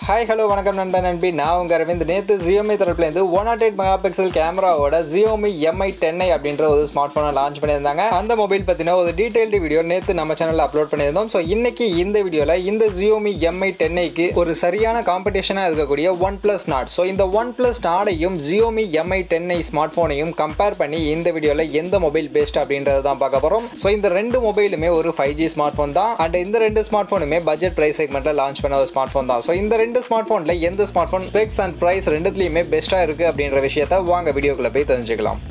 hi hello வணக்கம் நண்பன் நண்பி நான் உங்கள் அரவிந்த் நேற்று ஜியோமி தரப்புலேருந்து one nought eight mega pixel கேமராவோட ஜியோமி எம்ஐ டென்ஐ அப்படின்ற ஒரு ஸ்மார்ட் ஃபோனை லான்ச் பண்ணியிருந்தாங்க அந்த மொபைல் பற்றின ஒரு டீடைல்டு வீடியோ நேற்று நம்ம சேனலில் அப்லோட் பண்ணியிருந்தோம் ஸோ இன்னைக்கு இந்த வீடியோவில் இந்த ஜியோமி எம்ஐ டென்ஐக்கு ஒரு சரியான காம்படிஷனாக இருக்கக்கூடிய ஒன் ப்ளஸ் நாட் ஸோ இந்த ஒன் ப்ளஸ் நாடையும் ஜியோமி எம்ஐ டென்ஐ ஸ்மார்ட் ஃபோனையும் கம்பேர் பண்ணி இந்த வீடியோவில் எந்த மொபைல் பெஸ்ட் அப்படின்றது தான் பார்க்க போகிறோம் ஸோ இந்த ரெண்டு மொபைலுமே ஒரு ஃபைவ் ஜி ஸ்மார்ட் ஃபோன் தான் அண்ட் இந்த ரெண்டு ஸ்மார்ட் ஃபோனுமே பட்ஜெட் ப்ரைஸ் செக்மெண்ட்டில் லான்ச் பண்ண ஒரு ஸ்மார்ட் ஃபோன் தான் ஸோ இந்த ரெண்டு ஸ்மார்ட் ஃபோனில் எந்த smartphone specs and price ரெண்டுத்துலையுமே பெஸ்ட்டாக இருக்குது அப்படின்ற விஷயத்த வாங்க வீடியோக்குள்ளே போய் தெரிஞ்சுக்கலாம்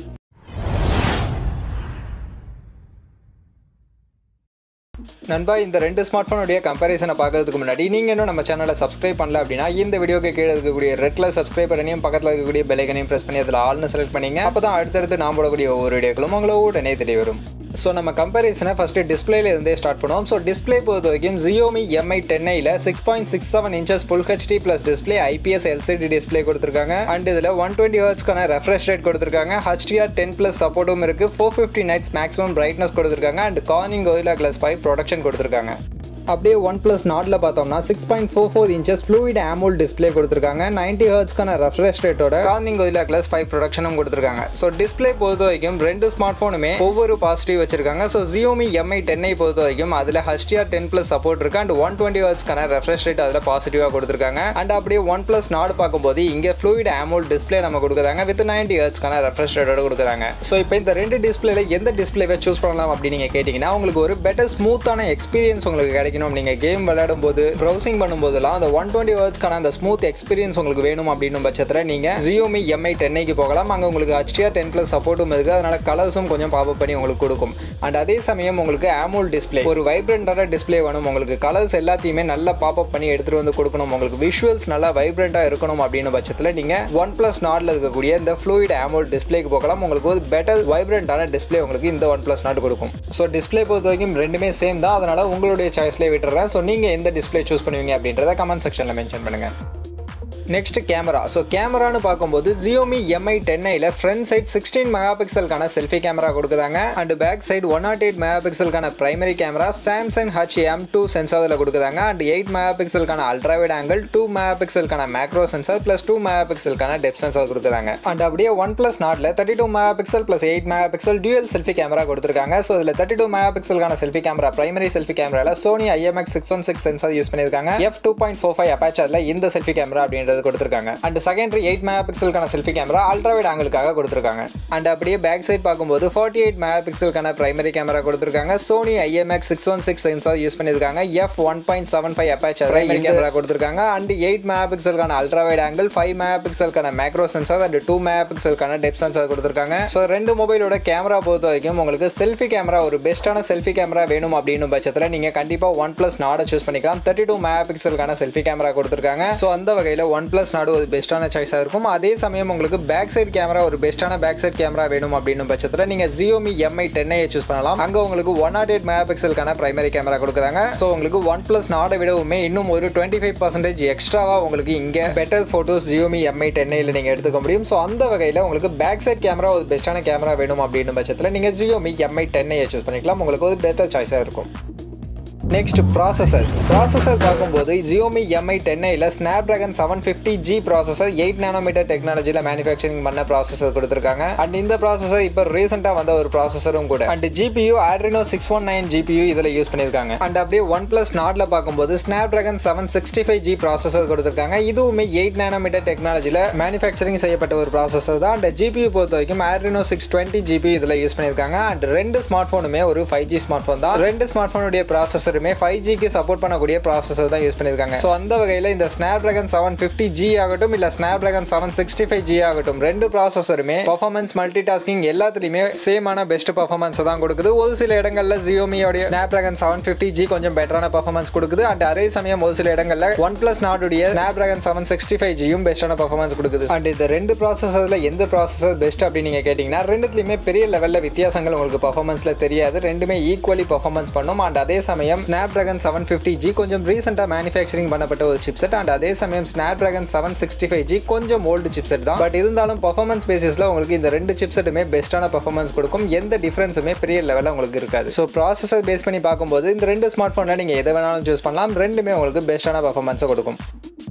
நண்பா இந்த ரெண்டு ஸ்மார்ட் ஃபோனுடைய கம்பேரிசனை பார்க்கறதுக்கு முன்னாடி நீங்கள் இன்னும் நம்ம சேனலை சப்ஸ்கிரைப் பண்ணல அப்படின்னா இந்த வீடியோக்கு கீழே இருக்கக்கூடிய ரெட் கலர் சப்ஸ்கிரைப் பண்ணி பக்கத்தில் இருக்கக்கூடிய பெலைக்கனையும் ப்ரெஸ் பண்ணி அதில் ஆல்னு செலக்ட் பண்ணிங்க அப்போ தான் அடுத்தடுத்து நான் போடக்கூடிய ஒவ்வொரு வீடியோக்களும் உங்களை உடனே தெரிய வரும் ஸோ நம்ம கம்பேரிசனை ஃபஸ்ட்டு டிஸ்பிளேல இருந்தே ஸ்டார்ட் பண்ணுவோம் ஸோ டிஸ்பிளே பொறுத்த வரைக்கும் ஜியோமி எம்ஐ டென்னையில் six point six seven inches full HD plus display IPS LCD display கொடுத்துருக்காங்க அண்ட் இதில் ஒன் டுவெண்ட்டி ஹர்ட்ஸ்க்கான ரெஃப்ரெஷ் ரேட் கொடுத்துருக்காங்க ஹச்டிஆர் டென் ப்ளஸ் சப்போர்ட்டும் இருக்குது four fifty nits maximum brightness கொடுத்துருக்காங்க and Corning Gorilla glass five protection கொடுத்துருக்காங்க அப்படியே OnePlus நாட்டில் பார்த்தோம்னா six point four four inches fluid AMOLED display கொடுத்துருக்காங்க நைன்டி ஹர்ட்ஸ்க்கான ரெஃப்ரெஷ் ரேட்டோட கார்னிங் கோயிலா கிளாஸ் ஃபைவ் ப்ரொடக்ஷனும் கொடுத்துருக்காங்க ஸோ டிஸ்பிளே பொறுத்த வரைக்கும் ரெண்டு ஸ்மார்ட் ஃபோனுமே ஒவ்வொரு பாசிட்டிவ் வச்சிருக்காங்க ஸோ ஜியோமி எம்ஐ டென்னை பொறுத்த வரைக்கும் அதில் ஹச்டிஆர் டென் ப்ளஸ் சப்போர்ட் இருக்கு அண்ட் ஒன் டுவெண்ட்டி ஹர்ட்ஸ்க்கான ரெஃப்ரெஷ் ரேட் அதில் பாசிட்டிவாக கொடுத்துருக்காங்க அண்ட் அப்படியே ஒன் ப்ளஸ் நாடு பார்க்கும்போது இங்கே ஃப்ளூயிட் ஆமோல் டிஸ்பிளே நம்ம கொடுக்குறாங்க வித் நைன்டி ஹர்ட்ஸ்க்கான ரெஃப்ரெஷ் ரேட்டோட கொடுக்குறாங்க ஸோ இப்போ இந்த ரெண்டு டிஸ்பிளேல எந்த டிஸ்பிளேவை சூஸ் பண்ணலாம் அப்படின்னு நீங்கள் கேட்டிங்கன்னா உங்களுக்கு ஒரு பெட்டர் ஸ்மூத்தான எக்ஸ்பீரியன்ஸ் உங்களுக்கு கிடைக்கணும் நீங்கள் கேம் விளையாடும் போது ப்ரௌசிங் பண்ணும்போதெல்லாம் அந்த ஒன் டுவெண்ட்டி ஹர்ட்ஸ்க்கான அந்த ஸ்மூத் எக்ஸ்பீரியன்ஸ் உங்களுக்கு வேணும் அப்படின்னும் பட்சத்தில் நீங்கள் ஜியோமி எம்ஐ டென்னைக்கு போகலாம் அங்கே உங்களுக்கு ஹச்டிஆர் டென் ப்ளஸ் சப்போர்ட்டும் இருக்குது அதனால கலர்ஸும் கொஞ்சம் பாப்பப் பண்ணி உங்களுக்கு கொடுக்கும் அண்ட் அதே சமயம் உங்களுக்கு ஆமோல் டிஸ்பிளே ஒரு வைப்ரண்டான டிஸ்பிளே வேணும் உங்களுக்கு கலர்ஸ் எல்லாத்தையுமே நல்லா பாப்பப் பண்ணி எடுத்துகிட்டு வந்து கொடுக்கணும் உங்களுக்கு விஷுவல்ஸ் நல்லா வைப்ரண்ட்டாக இருக்கணும் அப்படின்னு பட்சத்தில் நீங்கள் ஒன் ப்ளஸ் நாட்டில் இருக்கக்கூடிய இந்த ஃப்ளூயிட் ஆமோல் டிஸ்பிளேக்கு போகலாம் உங்களுக்கு ஒரு பெட்டர் வைப்ரண்டான டிஸ்பிளே உங்களுக்கு இந்த ஒன் ப்ளஸ் நாட் கொடுக்கும் ஸோ டிஸ்பிளே பொறுத்த வரைக்கும் ரெண்டுமே சேம் தான் அதனால் உங்களுடைய சாய்ஸ்லேயே விட்டுறேன் ஸோ நீங்கள் எந்த டிஸ்பிளே சூஸ் பண்ணுவீங்க அப்படின்றத கமெண்ட் செக்ஷனில் மென்ஷன் பண்ணுங்கள் நெக்ஸ்ட் கேமரா ஸோ கேமரான்னு பார்க்கும்போது ஜியோமி எம்ஐ டென்னையில் ஃப்ரண்ட் சைட் சிக்ஸ்டீன் மெகா பிக்சலுக்கான செல்ஃபி கேமரா கொடுக்குறாங்க and back side one nought eight mega பிக்சலுக்கான primary camera Samsung H M two சென்சாரில் கொடுக்குறாங்க அண்ட் எயிட் மெகா பிக்சலுக்கான அல்ட்ராவைட் ஆங்கிள் டூ மெகா பிக்சலுக்கான macro sensor plus two mega பிக்சலுக்கான depth sensor கொடுக்குறாங்க and அப்படியே ஒன் ப்ளஸ் நாட்டில் thirty two mega pixel plus eight mega pixel dual selfie camera கொடுத்துருக்காங்க so இதில் தேர்ட்டி டூ மெகா பிக்சலுக்கான selfie camera primary selfie கேமராவில் Sony IMX six one six sensor use பண்ணியிருக்காங்க F two point four five அப்பாச்சரில் இந்த selfie camera அப்படின்றது கொடுத்துருக்காங்க and secondary eight mega பிக்சலுக்கான செல்ஃபி கேமரா அல்ட்ராவைட் ஆங்கிளுக்காக கொடுத்துருக்காங்க அண்ட் அப்படியே பேக் சைட் பார்க்கும்போது ஃபார்ட்டி எயிட் மெகா பிக்சலுக்கான பிரைமரி கேமரா கொடுத்துருக்காங்க Sony IMX six one six sensor use பண்ணியிருக்காங்க F one point seven five aperture primary camera கொடுத்துருக்காங்க அண்ட் எயிட் மெகா பிக்சலுக்கான அல்ட்ராவைட் ஆங்கிள் ஃபைவ் மெகா பிக்சலுக்கான macro sensor and two mega பிக்சலுக்கான depth sensor கொடுத்துருக்காங்க so ரெண்டு மொபைலோட camera பொறுத்த வரைக்கும் உங்களுக்கு செல்ஃபி கேமரா ஒரு பெஸ்ட்டான செல்ஃபி கேமரா வேணும் அப்படின்னு பட்சத்தில் நீங்கள் கண்டிப்பாக ஒன் ப்ளஸ் நாடை சூஸ் பண்ணிக்கலாம் தேர்ட்டி டூ மெகா பிக்சலுக்கான செல்ஃபி கேமரா கொடுத்துருக்காங்க ஸோ அந்த வகையில் ஒன் ப்ளஸ் நாடு ஒரு பெஸ்ட்டான சாய்ஸாக இருக்கும் அதே சமயம் உங்களுக்கு பேக் சைட் கேமரா ஒரு பெஸ்ட்டான பேக் சைட் கேமரா வேணும் அப்படின்னு பட்சத்தில் நீங்கள் ஜியோமி எம்ஐ டென்னை சூஸ் பண்ணலாம் அங்கே உங்களுக்கு ஒன் நாட் எயிட் மெகா பிக்சலுக்கான பிரைமரி கேமரா கொடுக்குறாங்க ஸோ உங்களுக்கு ஒன் ப்ளஸ் நாடை விடவுமே இன்னும் ஒரு டுவெண்ட்டி ஃபைவ் பர்சன்டேஜ் எக்ஸ்ட்ராவாக உங்களுக்கு இங்கே பெட்டர் ஃபோட்டோஸ் ஜியோமி எம்ஐ டென்னையில் நீங்கள் எடுத்துக்க முடியும் ஸோ அந்த வகையில் உங்களுக்கு பேக் சைட் கேமரா ஒரு பெஸ்ட்டான கேமரா வேணும் அப்படின்னு பட்சத்தில் நீங்கள் ஜியோமி எம்ஐ டென்னை சூஸ் பண்ணிக்கலாம் உங்களுக்கு ஒரு பெட்டர் சாய்ஸாக இருக்கும் நெக்ஸ்ட் ப்ராசஸர் ப்ராசஸர் பார்க்கும்போது ஜியோமி எம்ஐ டென்னையில் Snapdragon seven fifty G processor eight nanometre டெக்னாலஜியில் மேனுஃபேக்சரிங் பண்ண ப்ராசஸர் கொடுத்துருக்காங்க அண்ட் இந்த ப்ராசஸர் இப்போ ரீசெண்டாக வந்த ஒரு ப்ராசஸரும் கூட and GPU Adreno six one nine GPU இதில் யூஸ் பண்ணியிருக்காங்க அண்ட் அப்படியே ஒன் ப்ளஸ் நாட்டில் பார்க்கும்போது Snapdragon seven sixty five G processor கொடுத்துருக்காங்க இதுவுமே எயிட் நானோமீட்டர் டெக்னாலஜியில் மேனுஃபேக்சரிங் செய்யப்பட்ட ஒரு ப்ராசஸர் தான் அண்ட் ஜிபியூ பொறுத்த வரைக்கும் ஆட்ரினோ சிக்ஸ் டுவெண்ட்டி ஜிபி இதில் யூஸ் பண்ணியிருக்காங்க அண்ட் ரெண்டு ஸ்மார்ட் ஃபோனுமே ஒரு ஃபைவ் ஜி ஸ்மார்ட் ஃபோன் தான் ரெண்டு ஸ்மார்ட் ஃபோனுடைய ப்ராசஸர் ப்ராசஸருமே ஃபைவ் ஜிக்கு சப்போர்ட் பண்ணக்கூடிய ப்ராசஸர் தான் யூஸ் பண்ணியிருக்காங்க ஸோ அந்த வகையில் இந்த Snapdragon seven fifty G ஆகட்டும் இல்லை Snapdragon seven sixty five G ஆகட்டும் ரெண்டு ப்ராசஸருமே பர்ஃபார்மன்ஸ் மல்டி டாஸ்கிங் எல்லாத்துலையுமே சேமான பெஸ்ட் பர்ஃபார்மன்ஸ் தான் கொடுக்குது ஒரு சில இடங்களில் ஜியோமியோடைய Snapdragon seven fifty G கொஞ்சம் பெட்டரான பர்ஃபார்மன்ஸ் கொடுக்குது அண்ட் அதே சமயம் ஒரு சில இடங்களில் ஒன் பிளஸ் நாடுடைய Snapdragon seven sixty five ஜியும் பெஸ்ட்டான பர்ஃபார்மன்ஸ் கொடுக்குது அண்ட் இந்த ரெண்டு ப்ராசஸரில் எந்த ப்ராசஸர் பெஸ்ட் அப்படின்னு நீங்கள் கேட்டிங்கன்னா ரெண்டுத்துலையுமே பெரிய லெவலில் வித்தியாசங்கள் உங்களுக்கு பர்ஃபார்மன்ஸில் தெரியாது ரெண்டுமே ஈக்குவலி பர்ஃபார்மன்ஸ் பண்ணும் அண்ட் அதே சமயம் Snapdragon seven fifty G கொஞ்சம் ரீசெண்டாக மேனுஃபேக்சரிங் பண்ணப்பட்ட ஒரு சிப்செட் அண்ட் அதே சமயம் Snapdragon seven sixty five G கொஞ்சம் ஓல்டு சிப்செட் தான் பட் இருந்தாலும் பர்ஃபார்மன்ஸ் பேசிஸில் உங்களுக்கு இந்த ரெண்டு சிப்செட்டுமே பெஸ்ட்டான பர்ஃபார்மன்ஸ் கொடுக்கும் எந்த டிஃப்ரென்ஸுமே பெரிய லெவலில் உங்களுக்கு இருக்காது ஸோ ப்ராசஸர் பேஸ் பண்ணி பார்க்கும்போது இந்த ரெண்டு ஸ்மார்ட் ஃபோனில் நீங்கள் எதை வேணாலும் சூஸ் பண்ணலாம் ரெண்டுமே உங்களுக்கு பெஸ்ட்டான பர்ஃபார்மன்ஸை கொடுக்கும்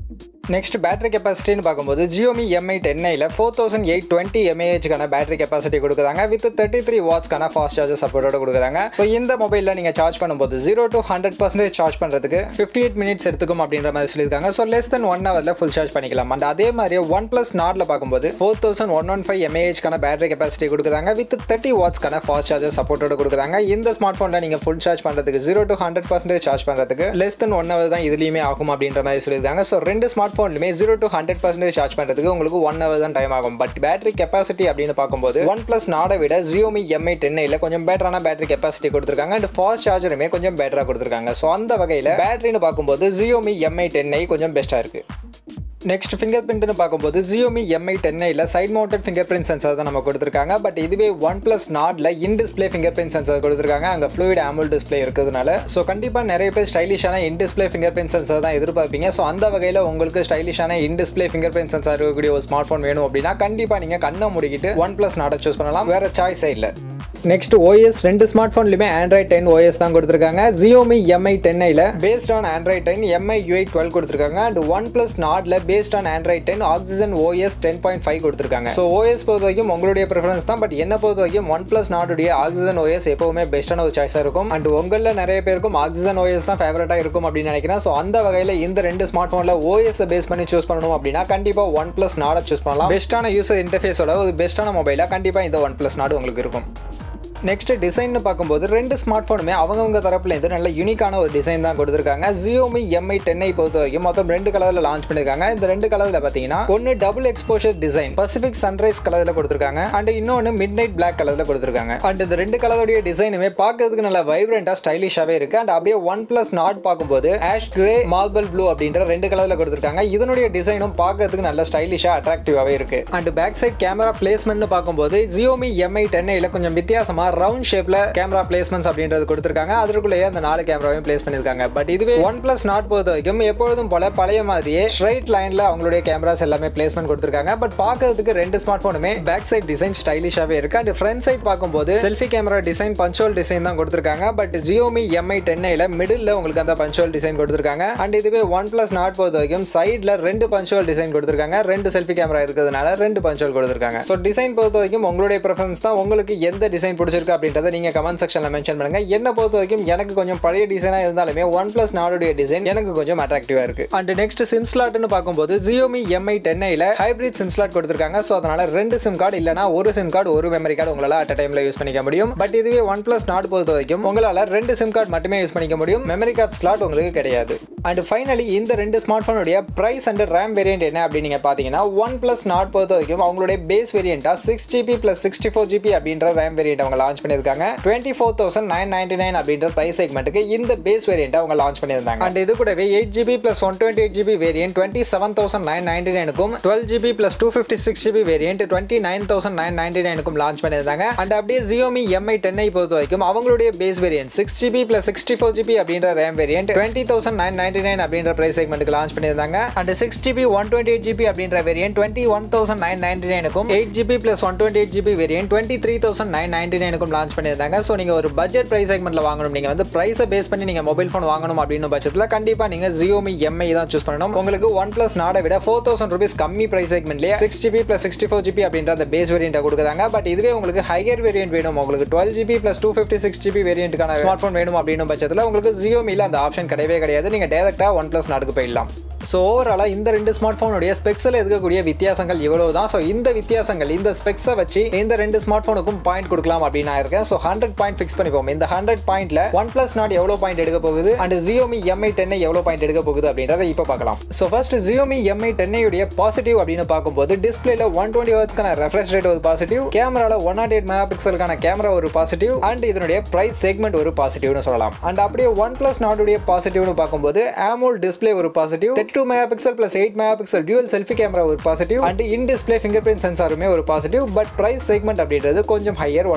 நெக்ஸ்ட் பேட்டரி கெப்பாசிட்டின்னு பார்க்கும்போது ஜியோமி எம்ஐ டென்னையில் ஃபோர் தௌசண்ட் எயிட் டுவெண்ட்டி எம்ஏஹெச்க்கான பேட்டரி கெப்பாசிட்டி கொடுக்குறாங்க வித் தேர்ட்டி த்ரீ வாட்ஸ்க்கான ஃபாஸ்ட் சார்ஜர் சப்போர்ட்டோட கொடுக்குறாங்க ஸோ இந்த மொபைலில் நீங்கள் சார்ஜ் பண்ணும்போது zero to hundred percentage charge பண்ணுறதுக்கு ஃபிஃப்டி எயிட் மினிட்ஸ் எடுத்துக்கும் அப்படின்ற மாதிரி சொல்லியிருக்காங்க ஸோ லெஸ் தென் ஒன் ஹவரில் ஃபுல் சார்ஜ் பண்ணிக்கலாம் அண்ட் அதே மாதிரி ஒன் ப்ளஸ் நாட்டில் பார்க்கும்போது four thousand one one five எம்ஏஹெச்க்கான பேட்டரி கெப்பாசிட்டி கொடுக்குறாங்க வித் தேர்ட்டி வாட்ஸ்க்கான ஃபாஸ்ட் சார்ஜர் சப்போர்ட்டோட கொடுக்குறாங்க இந்த ஸ்மார்ட் ஃபோனில் நீங்கள் ஃபுல் சார்ஜ் பண்ணுறதுக்கு zero to hundred percentage charge பண்ணுறதுக்கு லெஸ் தென் ஒன் ஹவர் தான் இதுலேயுமே ஆகும் அப்படின்ற மாதிரி சொல்லியிருக்காங்க ஸோ ரெண்டு ஸ்மார்ட் ஃபோன்லுமே zero to hundred percentage charge பண்ணுறதுக்கு உங்களுக்கு ஒன் ஹவர் தான் டைம் ஆகும் பட் பேட்டரி கெப்பாசிட்டி அப்படின்னு பார்க்கும்போது ஒன் ப்ளஸ் நாடை விட ஜியோமி எம்ஐ டென்னில் கொஞ்சம் பெட்டரான பேட்டரி கெப்பாசிட்டி கொடுத்துருக்காங்க அண்ட் ஃபாஸ்ட் சார்ஜருமே கொஞ்சம் பெட்டராக கொடுத்துருக்காங்க ஸோ அந்த வகையில் பேட்டரின்னு பார்க்கும்போது ஜியோமி எம்ஐ டென்ஐ கொஞ்சம் பெஸ்ட்டாக இருக்குது நெக்ஸ்ட் ஃபிங்கர் பிரிண்ட்னு பார்க்கும்போது ஜியோமி எம்ஐ டென்னையில் side mounted fingerprint sensor தான் நம்ம கொடுத்துருக்காங்க பட் இதுவே ஒன் ப்ளஸ் நாட்டில் in display fingerprint sensor கொடுத்துருக்காங்க அங்கே ஃப்ளூயிட் ஆமுல் டிஸ்பிளே இருக்கிறதுனால ஸோ கண்டிப்பாக நிறைய பேர் ஸ்டைலிஷான in display fingerprint sensor தான் எதிர்பார்ப்பீங்க ஸோ அந்த வகையில் உங்களுக்கு ஸ்டைலிஷான in display fingerprint sensor இருக்கக்கூடிய ஒரு ஸ்மார்ட் ஃபோன் வேணும் அப்படின்னா கண்டிப்பாக நீங்கள் கண்ணை முடிக்கிட்டு ஒன் ப்ளஸ் நாட்டை சூஸ் பண்ணலாம் வேறு சாய்ஸே இல்லை நெக்ஸ்ட் ஓஎஸ் ரெண்டு ஸ்மார்ட் ஃபோன்லையுமே ஆண்ட்ராய்ட் டென் ஓஎஸ் தான் கொடுத்துருக்காங்க ஜியோமி எம்ஐ டென்னையில் based on Android ten Mi UI twelve கொடுத்துருக்காங்க அண்ட் ஒன் ப்ளஸ் நாட்ல based on Android ten Oxygen OS ten point five கொடுத்துருக்காங்க ஸோ ஓஎஸ் பொறுத்த வரைக்கும் உங்களுடைய ப்ரிஃபரன்ஸ் தான் பட் என்ன பொறுத்த வரைக்கும் ஒன் ப்ளஸ் நாட்டுடைய ஆக்சிஜன் ஓஎஸ் எப்பவுமே பெஸ்ட்டான ஒரு சாய்ஸாக இருக்கும் அண்ட் உங்களில் நிறைய பேருக்கும் ஆக்சிஜன் ஓஎஸ் தான் ஃபேவரட்டாக இருக்கும் அப்படின்னு நினைக்கிறேன் ஸோ அந்த வகையில் இந்த ரெண்டு ஸ்மார்ட் ஃபோனில் ஓஎஸ் பேஸ் பண்ணி சூஸ் பண்ணணும் அப்படின்னா கண்டிப்பாக ஒன் ப்ளஸ் நாடை சூஸ் பண்ணலாம் பெஸ்ட்டான யூசர் இன்டர்ஃபேஸோட ஒரு பெஸ்ட்டான மொபைலாக கண்டிப்பாக இந்த ஒன் ப்ளஸ் நாடு உங்களுக்கு இருக்கும் நெக்ஸ்ட் டிசைன்னு பார்க்கும்போது ரெண்டு ஸ்மார்ட் ஃபோனுமே அவங்கவுங்க தரப்புலேருந்து நல்ல யூனிக்கான ஒரு டிசைன் தான் கொடுத்துருக்காங்க ஜியோமி எம்ஐ டென்னை பொறுத்த வரைக்கும் மொத்தம் ரெண்டு கலரில் லான்ச் பண்ணியிருக்காங்க இந்த ரெண்டு கலரில் பார்த்தீங்கன்னா ஒன்று double exposure design Pacific Sunrise கலரில் கொடுத்துருக்காங்க அண்ட் இன்னொன்று மிட் நைட் பிளாக் கலரில் கொடுத்துருக்காங்க அண்ட் இந்த ரெண்டு கலருடைய டிசைனுமே பார்க்கறதுக்கு நல்ல வைப்ரண்டாக ஸ்டைலிஷாகவே இருக்கு அண்ட் அப்படியே ஒன் பிளஸ் நாட் பார்க்கும்போது ஆஷ் கிரே மார்பிள் ப்ளூ அப்படின்ற ரெண்டு கலரில் கொடுத்துருக்காங்க இதனுடைய டிசைனும் பார்க்கறதுக்கு நல்ல ஸ்டைலிஷாக அட்ராக்டிவாகவே இருக்கு அண்ட் பேக் சைட் கேமரா பிளேஸ்மெண்ட்னு பார்க்கும்போது ஜியோமி எம்ஐ டென்னையில் கொஞ்சம் வித்தியாசமாக ரவுண்ட் ஷேப்பில் கேமரா பிளேஸ்மெண்ட்ஸ் அப்படின்றது கொடுத்துருக்காங்க அதற்குள்ளேயே அந்த நாலு கேமராவையும் பிளேஸ் பண்ணியிருக்காங்க பட் இதுவே ஒன் பிளஸ் நாட் பொறுத்த வரைக்கும் எப்பொழுதும் போல பழைய மாதிரியே ஸ்ட்ரைட் லைனில் அவங்களுடைய கேமராஸ் எல்லாமே பிளேஸ்மெண்ட் கொடுத்துருக்காங்க பட் பார்க்கறதுக்கு ரெண்டு ஸ்மார்ட் ஃபோனுமே பேக் சைட் டிசைன் ஸ்டைலிஷாகவே இருக்கு அண்ட் ஃப்ரண்ட் சைட் பார்க்கும்போது selfie camera design punch hole design தான் கொடுத்துருக்காங்க பட் ஜியோமி எம்ஐ டென்னையில் மிடில் உங்களுக்கு அந்த பஞ்சுவல் டிசைன் கொடுத்துருக்காங்க அண்ட் இதுவே ஒன் பிளஸ் நாட் பொறுத்த வரைக்கும் சைடில் ரெண்டு பஞ்சுவல் டிசைன் கொடுத்துருக்காங்க ரெண்டு செல்ஃபி கேமரா இருக்கிறதுனால ரெண்டு பஞ்சுவல் கொடுத்துருக்காங்க ஸோ டிசைன் பொறுத்த வரைக்கும் உங்களுடைய ப்ரிஃபரன்ஸ் தான் உங்களுக்கு எந்த டிசைன் பிடிச்சிருக்கு அப்படின்றத நீங்கள் கமெண்ட் செக்ஷனில் மென்ஷன் பண்ணுங்க என்ன பொறுத்த வரைக்கும் எனக்கு கொஞ்சம் பழைய டிசைனாக இருந்தாலுமே ஒன் பிளஸ் நாடுடைய டிசைன் எனக்கு கொஞ்சம் அட்ராக்டிவாக இருக்கு அண்ட் நெக்ஸ்ட் சிம் ஸ்லாட்னு பார்க்கும்போது ஜியோமி எம்ஐ டென்னையில் ஹைப்ரிட் சிம் ஸ்லாட் கொடுத்துருக்காங்க ஸோ அதனால ரெண்டு சிம் கார்டு இல்லைனா ஒரு சிம் கார்டு ஒரு மெமரி கார்டு உங்களால் அட் டைமில் யூஸ் பண்ணிக்க முடியும் பட் இதுவே ஒன் பிளஸ் நாட் பொறுத்த வரைக்கும் உங்களால் ரெண்டு சிம் கார்டு மட்டுமே யூஸ் பண்ணிக்க முடியும் மெமரி கார்டு ஸ்லாட் உங்களுக்கு கிடையாது அண்ட் ஃபைனலி இந்த ரெண்டு ஸ்மார்ட் ஃபோனுடைய பிரைஸ் அண்ட் ரேம் வேரியன்ட் என்ன அப்படின்னு நீங்கள் பார்த்தீங்கன்னா ஒன் பிளஸ் நாட் பொறுத்த வரைக்கும் அவங்களுடைய பேஸ் வேரியண்டா six GB plus sixty four GB அப்படின்ற ரேம் வேரியன்ட் அவங்க லான்ச் பண்ணியிருக்காங்க twenty four thousand nine ninety nine அப்படின்ற பிரைஸ் செக்மெண்ட்டுக்கு இந்த பேஸ் வேரியன்ட் அவங்க லான்ச் பண்ணியிருந்தாங்க அண்ட் இது கூடவே eight GB plus one twenty eight GB variant twenty seven thousand nine ninety நைனுக்கும் twelve GB plus two fifty six GB variant twenty nine thousand nine ninety நைனுக்கும் launch பண்ணியிருந்தாங்க and அப்படியே Xiaomi Mi டென்னை பொறுத்த வரைக்கும் அவங்களுடைய base variant six GB plus sixty four GB அப்படின்ற RAM variant twenty thousand nine ninety nine அப்படின்ற price செக்மெண்ட்டுக்கு launch பண்ணியிருந்தாங்க and six GB one twenty eight GB அப்படின்ற variant twenty one thousand nine ninety நைனுக்கும் eight GB plus one twenty eight GB variant twenty three thousand nine ninety நைனுக்கும் launch பண்ணியிருந்தாங்க so நீங்கள் ஒரு budget price செக்மெண்ட்டில் வாங்கணும் நீங்கள் வந்து ப்ரைஸை பேஸ் பண்ணி நீங்கள் மொபைல் ஃபோன் வாங்கணும் அப்படின்னு பட்சத்தில் கண்டிப்பாக நீங்கள் ஜியோமி எம்ஐ தான் சூஸ் பண்ணணும் உங்களுக்கு ஒன் பிளஸ் நாடை விட ஃபோர் தௌசண்ட் ருபீஸ் கம்மி பிரைஸ் செக்மெண்ட்லேயே six GB plus sixty four GB அப்படின்ற அந்த பேஸ் வேரியண்ட்டை கொடுக்குறாங்க பட் இதுவே உங்களுக்கு ஹையர் வேரியன்ட் வேணும் உங்களுக்கு twelve GB plus two fifty six GB வேரியண்ட்டுக்கான ஸ்மார்ட் ஃபோன் வேணும் அப்படின்னு பட்சத்தில் உங்களுக்கு ஜியோமியில் அந்த ஆப்ஷன் கிடையவே கிடையாது நீங்கள் டேரெக்டாக ஒன் பிளஸ் நாடுக்கு போயிடலாம் ஸோ ஓவராலாக இந்த ரெண்டு ஸ்மார்ட் ஃபோனுடைய ஸ்பெக்ஸில் இருக்கக்கூடிய வித்தியாசங்கள் இவ்வளவு தான் ஸோ இந்த வித்தியாசங்கள் இந்த ஸ்பெக்ஸை வச்சு இந்த ரெண்டு ஸ்மார்ட் ஃபோனுக்கும் பாயிண்ட் கொடுக்கலாம் அப்படின்னு நான் இருக்கேன் ஸோ ஹண்ட்ரட் பாயிண்ட் ஃபிக்ஸ் பண்ணிப்போம் இந்த ஹண்ட்ரட் பாயிண்ட்ல ஒன் பிளஸ் நாட் எவ்வளோ பாயிண்ட் எடுக்க போகுது அண்ட் ஜியோமி எம்ஐ டென்னை எவ்வளோ பாயிண்ட் எடுக்க போகுது அப்படின்றத இப்போ பார்க்கலாம் ஸோ ஃபர்ஸ்ட் ஜியோமி எம்ஐ டென்னையுடைய பாசிட்டிவ் அப்படின்னு பார்க்கும்போது டிஸ்பிளேல ஒன் டுவெண்ட்டி ஹவர்ஸ்க்கான ரெஃப்ரெஷ் ரேட் ஒரு பாசிட்டிவ் கேமரால ஒன் நாட் எயிட் மெகா பிக்சலுக்கான கேமரா ஒரு பாசிட்டிவ் அண்ட் இதனுடைய பிரைஸ் செக்மெண்ட் ஒரு பாசிட்டிவ்னு சொல்லலாம் அண்ட் அப்படியே ஒன் பிளஸ் நாட்டுடைய பாசிட்டிவ்னு பார்க்கும்போது ஆமோல் டிஸ்பிளே ஒரு positive thirty two mega megapixel plus eight mega megapixel dual selfie camera ஒரு positive and in display fingerprint சென்சாருமே ஒரு பாசிட்டிவ் பட் பிரைஸ் செக்மெண்ட் அப்படின்றது கொஞ்சம் ஹையர் ஒன் பிளஸ் நாட்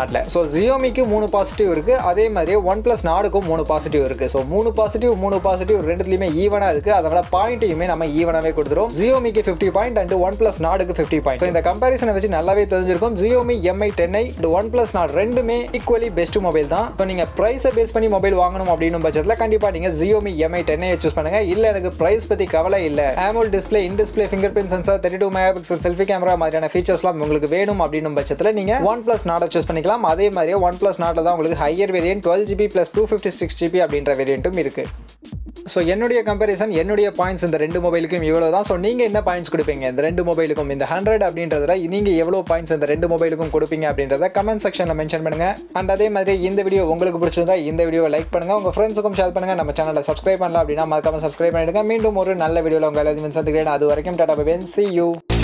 நாட்டில் ஸோ ஜியோமிக்கு மூணு பாசிட்டிவ் இருக்குது அதே மாதிரி ஒன் ப்ளஸ் நாடுக்கும் மூணு பாசிட்டிவ் இருக்குது ஸோ மூணு பாசிட்டிவ் மூணு பாசிட்டிவ் ரெண்டுத்துலையுமே ஈவனாக இருக்குது அதனால பாயிண்ட்டையுமே நம்ம ஈவனாகவே கொடுத்துரும் ஜியோமிக்கு fifty point and one plus நாடுக்கு ஃபிஃப்டி பாயிண்ட் ஸோ இந்த கம்பேரிசனை வச்சு நல்லாவே தெரிஞ்சிருக்கும் Xiaomi Mi ten i one plus Nord ரெண்டுமே ஈக்குவலி பெஸ்ட் மொபைல் தான் ஸோ நீங்கள் ப்ரைஸை பேஸ் பண்ணி மொபைல் வாங்கணும் அப்படின்னு பட்சத்தில் கண்டிப்பாக நீங்கள் Xiaomi Mi ten i choose பண்ணுங்க இல்லை எனக்கு ப்ரைஸ் பற்றி கவலை இல்லை AMOLED display in display fingerprint sensor thirty two mega megapixel selfie camera மாதிரியான ஃபீச்சர்ஸ்லாம் உங்களுக்கு வேணும் அப்படின்னும் பட்சத்தில் நீங்கள் ஒன் ப்ளஸ் நாடை சூஸ் பண்ணிக்கலாம் அதே மாதிரியே ஒன் ப்ளஸ் நாட்டில் தான் உங்களுக்கு higher variant twelve GB plus two fifty six GB அப்படின்ற வேரியண்ட்டும் இருக்குது ஸோ என்னுடைய கம்பேரிசன் என்னுடைய பாயிண்ட்ஸ் இந்த ரெண்டு மொபைலுக்கும் இவ்வளோ தான் ஸோ நீங்கள் என்ன பாயிண்ட்ஸ் கொடுப்பீங்க இந்த ரெண்டு மொபைலுக்கும் இந்த ஹண்ட்ரட் அப்படின்றதுல நீங்கள் எவ்வளோ பாயிண்ட்ஸ் இந்த ரெண்டு மொபைலுக்கும் கொடுப்பீங்க அப்படின்றத கமெண்ட் செக்ஷனில் மென்ஷன் பண்ணுங்க அண்ட் அதே மாதிரி இந்த வீடியோ உங்களுக்கு பிடிச்சிருந்தா இந்த வீடியோவை லைக் பண்ணுங்க உங்கள் ஃப்ரெண்ட்ஸுக்கும் ஷேர் பண்ணுங்க நம்ம சேனலை சப்ஸ்கிரைப் பண்ணலாம் அப்படின்னா மறக்காம சப்ஸ்கிரைப் பண்ணிடுங்க மீண்டும் ஒரு நல்ல வீடியோவில் உங்கள் எல்லாத்தையும் சந்திக்கிறேன் அது வரைக்கும் டாடா பை சி யூ